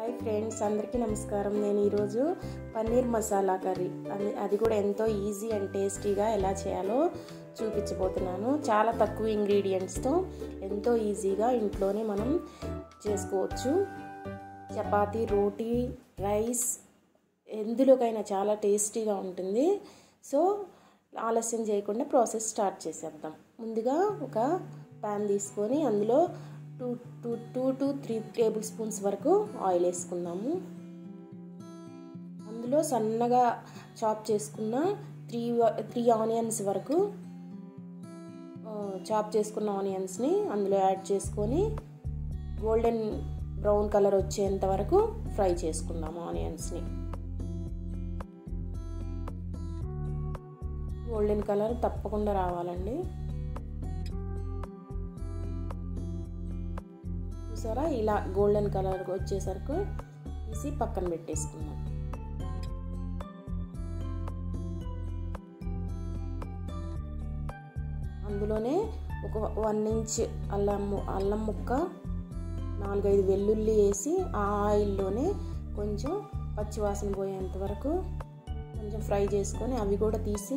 hi friends అందరికీ నమస్కారం నేను ఈరోజు పన్నీర్ మసాలా కర్రీ అది అది కూడా ఎంతో ఈజీ అండ్ టేస్టీగా ఎలా చేయాలో చూపించబోతున్నాను చాలా తక్కువ ఇంగ్రీడియంట్స్తో ఎంతో ఈజీగా ఇంట్లోనే మనం చేసుకోవచ్చు చపాతీ రోటీ రైస్ ఎందులోకైనా చాలా టేస్టీగా ఉంటుంది సో ఆలస్యం చేయకుండా ప్రాసెస్ స్టార్ట్ చేసేద్దాం ముందుగా ఒక ప్యాన్ తీసుకొని అందులో two two two to three టేబుల్ స్పూన్స్ వరకు ఆయిల్ వేసుకుందాము అందులో సన్నగా చాప్ చేసుకున్న త్రీ త్రీ ఆనియన్స్ వరకు చాప్ చేసుకున్న ఆనియన్స్ని అందులో యాడ్ చేసుకొని గోల్డెన్ బ్రౌన్ కలర్ వచ్చేంత వరకు ఫ్రై చేసుకుందాము ఆనియన్స్ని గోల్డెన్ కలర్ తప్పకుండా రావాలండి చూసారా ఇలా గోల్డెన్ కలర్ వచ్చేసరికి తీసి పక్కన పెట్టేసుకుందాం అందులోనే ఒక వన్ ఇంచ్ అల్లం అల్లం ముక్క నాలుగైదు వెల్లుల్లి వేసి ఆ ఆయిల్లోనే కొంచెం పచ్చివాసన పోయేంత వరకు కొంచెం ఫ్రై చేసుకొని అవి కూడా తీసి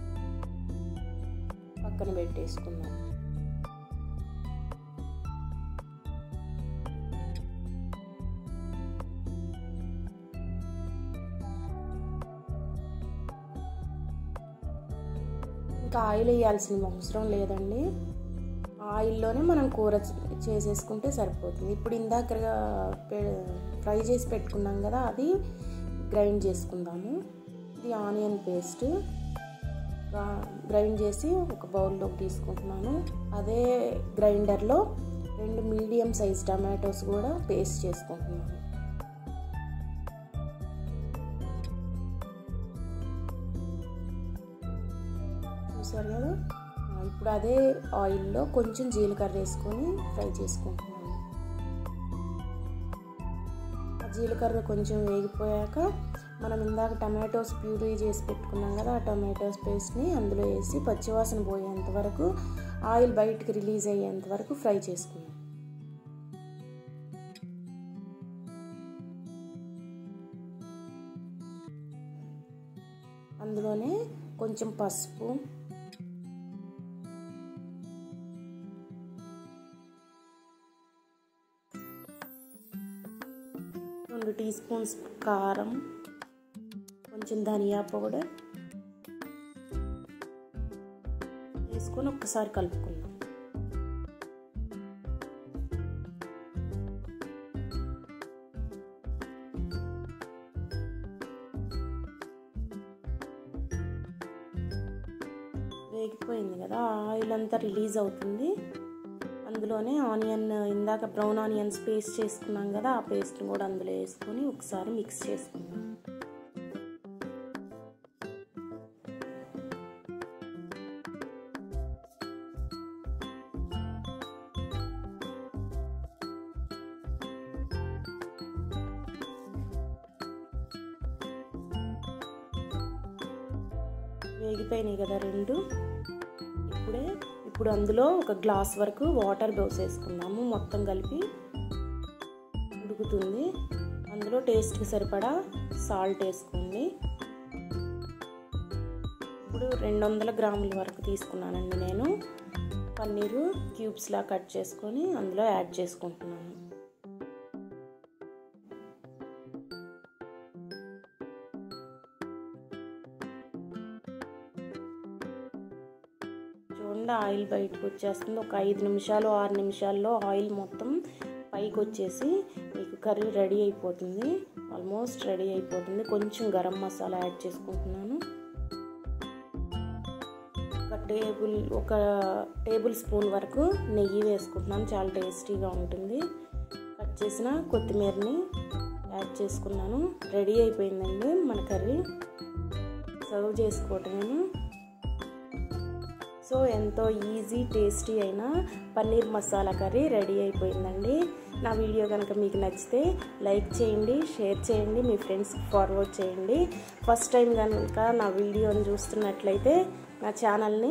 పక్కన పెట్టేసుకుందాం ఇంకా ఆయిల్ వేయాల్సిన అవసరం లేదండి ఆయిల్లోనే మనం కూర చేసేసుకుంటే సరిపోతుంది ఇప్పుడు ఇందాక ఫ్రై చేసి పెట్టుకున్నాం కదా అది గ్రైండ్ చేసుకుందాము ఇది ఆనియన్ పేస్ట్ గ్రైండ్ చేసి ఒక బౌల్లోకి తీసుకుంటున్నాను అదే గ్రైండర్లో రెండు మీడియం సైజ్ టమాటోస్ కూడా పేస్ట్ చేసుకుంటున్నాను చూసారు కదా ఇప్పుడు అదే ఆయిల్లో కొంచెం జీలకర్ర వేసుకొని ఫ్రై చేసుకుంటున్నాను ఆ జీలకర్ర కొంచెం వేగిపోయాక మనం ఇందాక టమాటోస్ ప్యూరీ చేసి పెట్టుకున్నాం కదా ఆ టమాటోస్ పేస్ట్ని అందులో వేసి పచ్చివాసన పోయేంత వరకు ఆయిల్ బయటికి రిలీజ్ అయ్యేంత వరకు ఫ్రై చేసుకున్నాం అందులోనే కొంచెం పసుపు రెండు టీ స్పూన్స్ కారం కొంచెం ధనియా పౌడర్ వేసుకొని ఒక్కసారి కలుపుకుందాం వేగిపోయింది కదా ఆయిల్ అంతా రిలీజ్ అవుతుంది అందులోనే ఆనియన్ ఇందాక బ్రౌన్ ఆనియన్స్ పేస్ట్ చేసుకున్నాం కదా ఆ పేస్ట్ని కూడా అందులో వేసుకొని ఒకసారి మిక్స్ చేసుకుందాం వేగిపోయినాయి కదా రెండు ఇప్పుడే ఇప్పుడు అందులో ఒక గ్లాస్ వరకు వాటర్ పోసేసుకుందాము మొత్తం కలిపి ఉడుకుతుంది అందులో టేస్ట్కి సరిపడా సాల్ట్ వేసుకోండి ఇప్పుడు రెండు వందల గ్రాముల వరకు తీసుకున్నానండి నేను పన్నీరు క్యూబ్స్లా కట్ చేసుకొని అందులో యాడ్ చేసుకుంటున్నాను చూడండి ఆయిల్ బయటకు వచ్చేస్తుంది ఒక ఐదు నిమిషాలు ఆరు నిమిషాల్లో ఆయిల్ మొత్తం పైకి వచ్చేసి మీకు కర్రీ రెడీ అయిపోతుంది ఆల్మోస్ట్ రెడీ అయిపోతుంది కొంచెం గరం మసాలా యాడ్ చేసుకుంటున్నాను ఒక టేబుల్ ఒక టేబుల్ స్పూన్ వరకు నెయ్యి వేసుకుంటున్నాను చాలా టేస్టీగా ఉంటుంది కట్ చేసిన కొత్తిమీరని యాడ్ చేసుకున్నాను రెడీ అయిపోయిందండి మన కర్రీ సర్వ్ చేసుకోవటమేను సో ఎంతో ఈజీ టేస్టీ అయిన పన్నీర్ మసాలా కర్రీ రెడీ అయిపోయిందండి నా వీడియో కనుక మీకు నచ్చితే లైక్ చేయండి షేర్ చేయండి మీ ఫ్రెండ్స్కి ఫార్వర్డ్ చేయండి ఫస్ట్ టైం కనుక నా వీడియోని చూస్తున్నట్లయితే నా ఛానల్ని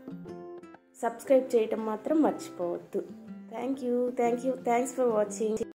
సబ్స్క్రైబ్ చేయటం మాత్రం మర్చిపోవద్దు thank you thank you thanks for watching